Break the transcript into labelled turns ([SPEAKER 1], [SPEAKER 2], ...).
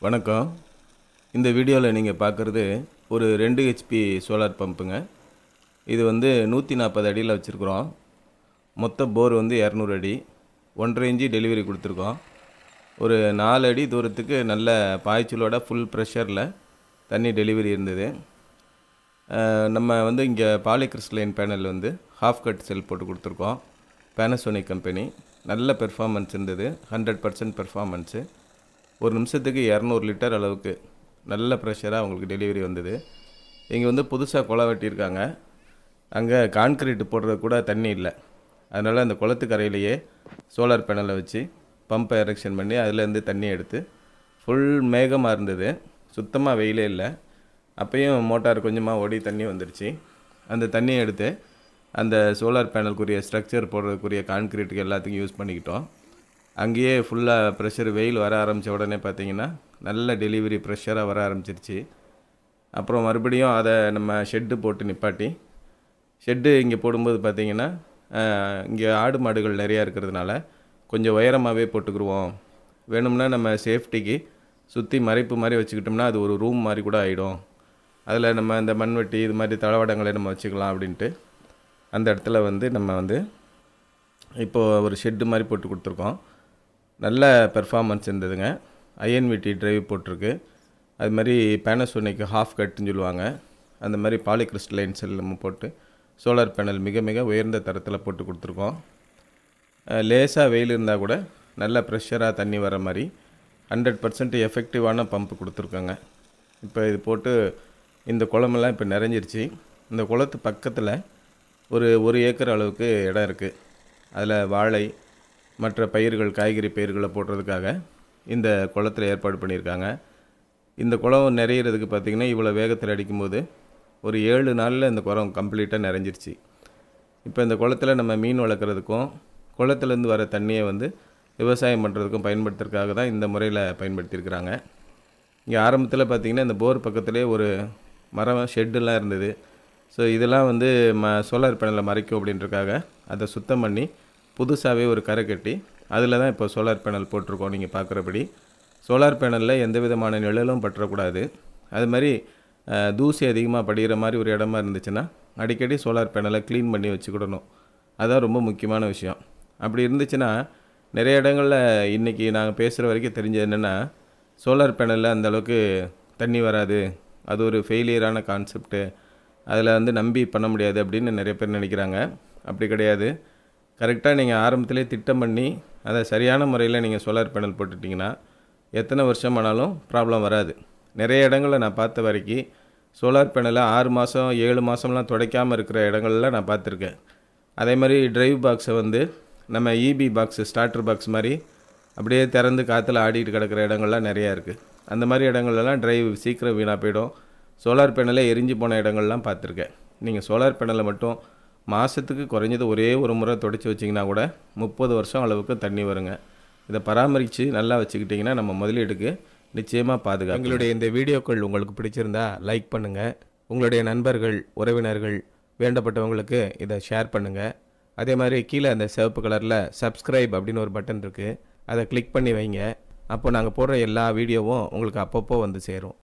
[SPEAKER 1] வணக்கம் இந்த வீடியோவில் நீங்கள் பார்க்குறது ஒரு ரெண்டு ஹெச்பி சோலார் பம்புங்க இது வந்து நூற்றி நாற்பது அடியில் வச்சுருக்குறோம் மொத்த போர் வந்து இரநூறு அடி ஒன்றரை இன்ச்சு டெலிவரி கொடுத்துருக்கோம் ஒரு நாலு அடி தூரத்துக்கு நல்ல பாய்ச்சலோட ஃபுல் ப்ரெஷரில் தண்ணி டெலிவரி இருந்தது அஹ் நம்ம வந்து இங்கே பாலிகிறிஸ்டலைன் பேனல் வந்து ஹாஃப் கட் செல் போட்டு கொடுத்துருக்கோம் பேனசோனிக் கம்பெனி நல்ல பெர்ஃபார்மன்ஸ் இருந்தது ஹண்ட்ரட் பர்சன்ட் பெர்ஃபார்மன்ஸு ஒரு நிமிஷத்துக்கு இரநூறு லிட்டர் அளவுக்கு நல்ல ப்ரெஷராக அவங்களுக்கு டெலிவரி வந்தது இங்கே வந்து புதுசாக குளம் வெட்டியிருக்காங்க அங்கே கான்கிரீட் போடுறது கூட தண்ணி இல்லை அதனால் அந்த குளத்துக்கரையிலேயே சோலார் பேனலை வச்சு பம்பை எரெக்ஷன் பண்ணி அதுலேருந்து தண்ணி எடுத்து ஃபுல் மேகமாக இருந்தது சுத்தமாக வெயிலே இல்லை அப்பயும் மோட்டார் கொஞ்சமாக ஓடி தண்ணி வந்துருச்சு அந்த தண்ணியை எடுத்து அந்த சோலார் பேனலுக்குரிய ஸ்ட்ரக்சர் போடுறதுக்குரிய கான்கிரீட்டுக்கு எல்லாத்துக்கும் யூஸ் பண்ணிக்கிட்டோம் அங்கேயே ஃபுல்லாக ப்ரெஷர் வெயில் வர ஆரம்பித்த உடனே பார்த்தீங்கன்னா நல்ல டெலிவரி ப்ரெஷராக வர ஆரம்பிச்சிருச்சு அப்புறம் மறுபடியும் அதை நம்ம ஷெட்டு போட்டு நிப்பாட்டி ஷெட்டு இங்கே போடும்போது பார்த்தீங்கன்னா இங்கே ஆடு மாடுகள் நிறையா இருக்கிறதுனால கொஞ்சம் உயரமாகவே போட்டுக்குருவோம் வேணும்னா நம்ம சேஃப்டிக்கு சுற்றி மறைப்பு மாதிரி வச்சுக்கிட்டோம்னா அது ஒரு ரூம் மாதிரி கூட ஆகிடும் அதில் நம்ம இந்த மண்வெட்டி இது மாதிரி தளவாடங்களை நம்ம வச்சுக்கலாம் அப்படின்ட்டு அந்த இடத்துல வந்து நம்ம வந்து இப்போது ஒரு ஷெட்டு மாதிரி போட்டு கொடுத்துருக்கோம் நல்ல பெர்ஃபார்மன்ஸ் இருந்ததுங்க ஐஎன்விடி டிரைவ் போட்டிருக்கு அது மாதிரி பேனசோனிக் ஹாஃப் கட்டுன்னு சொல்லுவாங்க அந்த மாதிரி பாலிகிறிஸ்டலைன் செல் நம்ம போட்டு சோலார் பேனல் மிக மிக உயர்ந்த தரத்தில் போட்டு கொடுத்துருக்கோம் லேசாக வெயில் இருந்தால் கூட நல்ல ப்ரெஷராக தண்ணி வர மாதிரி ஹண்ட்ரட் பர்சன்ட் எஃபெக்டிவான பம்ப் கொடுத்துருக்கோங்க இப்போ இது போட்டு இந்த குளமெல்லாம் இப்போ நிறைஞ்சிருச்சு இந்த குளத்து பக்கத்தில் ஒரு ஒரு ஏக்கர் அளவுக்கு இடம் இருக்குது அதில் வாழை மற்ற பயிர்கள் காய்கறி பயிர்களை போடுறதுக்காக இந்த குளத்தில் ஏற்பாடு பண்ணியிருக்காங்க இந்த குளம் நிறையிறதுக்கு பார்த்திங்கன்னா இவ்வளோ வேகத்தில் அடிக்கும்போது ஒரு ஏழு நாளில் இந்த குளம் கம்ப்ளீட்டாக நிறைஞ்சிருச்சு இப்போ இந்த குளத்தில் நம்ம மீன் வளர்க்குறதுக்கும் குளத்துலேருந்து வர தண்ணியை வந்து விவசாயம் பண்ணுறதுக்கும் பயன்படுத்துறதுக்காக தான் இந்த முறையில் பயன்படுத்தியிருக்கிறாங்க இங்கே ஆரம்பத்தில் பார்த்திங்கன்னா இந்த போர் பக்கத்துலேயே ஒரு மரம் ஷெட்டுலாம் இருந்தது ஸோ இதெல்லாம் வந்து ம சோலார் பேனலை மறைக்கும் அப்படின்றக்காக அதை சுத்தம் பண்ணி புதுசாகவே ஒரு கரை கட்டி அதில் தான் இப்போ சோலார் பேனல் போட்டிருக்கோம் நீங்கள் பார்க்குறபடி சோலார் பேனலில் எந்த விதமான நிழலும் பற்றக்கூடாது அது மாதிரி அஹ், தூசி அதிகமாக படிகிற மாதிரி ஒரு இடமா இருந்துச்சுன்னா அடிக்கடி சோலார் பேனலை க்ளீன் பண்ணி வச்சுக்கிடணும் அதுதான் ரொம்ப முக்கியமான விஷயம் அப்படி இருந்துச்சுன்னா நிறைய இடங்களில் இன்றைக்கி நாங்கள் பேசுகிற வரைக்கும் தெரிஞ்சது என்னென்னா சோலார் பேனலில் அந்த அளவுக்கு தண்ணி வராது அது ஒரு ஃபெயிலியரான கான்செப்ட்டு அதில் வந்து நம்பி பண்ண முடியாது அப்படின்னு நிறைய பேர் நினைக்கிறாங்க அப்படி கிடையாது கரெக்டாக நீங்கள் ஆரம்பத்திலே திட்டம் பண்ணி அதை சரியான முறையில் நீங்கள் சோலார் பேனல் போட்டுட்டிங்கன்னா எத்தனை வருஷம் ஆனாலும் ப்ராப்ளம் வராது நிறைய இடங்களில் நான் பார்த்த வரைக்கும் சோலார் பேனலை ஆறு மாதம் ஏழு மாதம்லாம் துடைக்காமல் இருக்கிற இடங்கள்ல நான் பார்த்துருக்கேன் அதே மாதிரி டிரைவ் பாக்ஸை வந்து நம்ம இபி பாக்ஸ் ஸ்டார்டர் பாக்ஸ் மாதிரி அப்படியே திறந்து காற்றுல ஆடிட்டு கிடக்கிற இடங்கள்லாம் நிறையா இருக்குது அந்த மாதிரி இடங்கள்லாம் டிரைவ் சீக்கிரம் வீணாக போயிடும் சோலார் பேனலே எரிஞ்சு போன இடங்கள்லாம் பார்த்துருக்கேன் நீங்கள் சோலார் பேனலை மட்டும் மாதத்துக்கு குறைஞ்சது ஒரே ஒரு முறை தொடச்சி வச்சிங்கன்னா கூட முப்பது வருஷம் அளவுக்கு தண்ணி வருங்க இதை பராமரித்து நல்லா வச்சுக்கிட்டிங்கன்னா நம்ம முதலீடுக்கு நிச்சயமாக பாதுகாக்கும் எங்களுடைய இந்த வீடியோக்கள் உங்களுக்கு பிடிச்சிருந்தா லைக் பண்ணுங்கள் உங்களுடைய நண்பர்கள் உறவினர்கள் வேண்டப்பட்டவங்களுக்கு இதை ஷேர் பண்ணுங்கள் அதே மாதிரி கீழே அந்த சிவப்பு கலரில் சப்ஸ்கிரைப் அப்படின்னு ஒரு பட்டன் இருக்குது அதை கிளிக் பண்ணி வைங்க அப்போ நாங்கள் போடுற எல்லா வீடியோவும் உங்களுக்கு அப்பப்போ வந்து சேரும்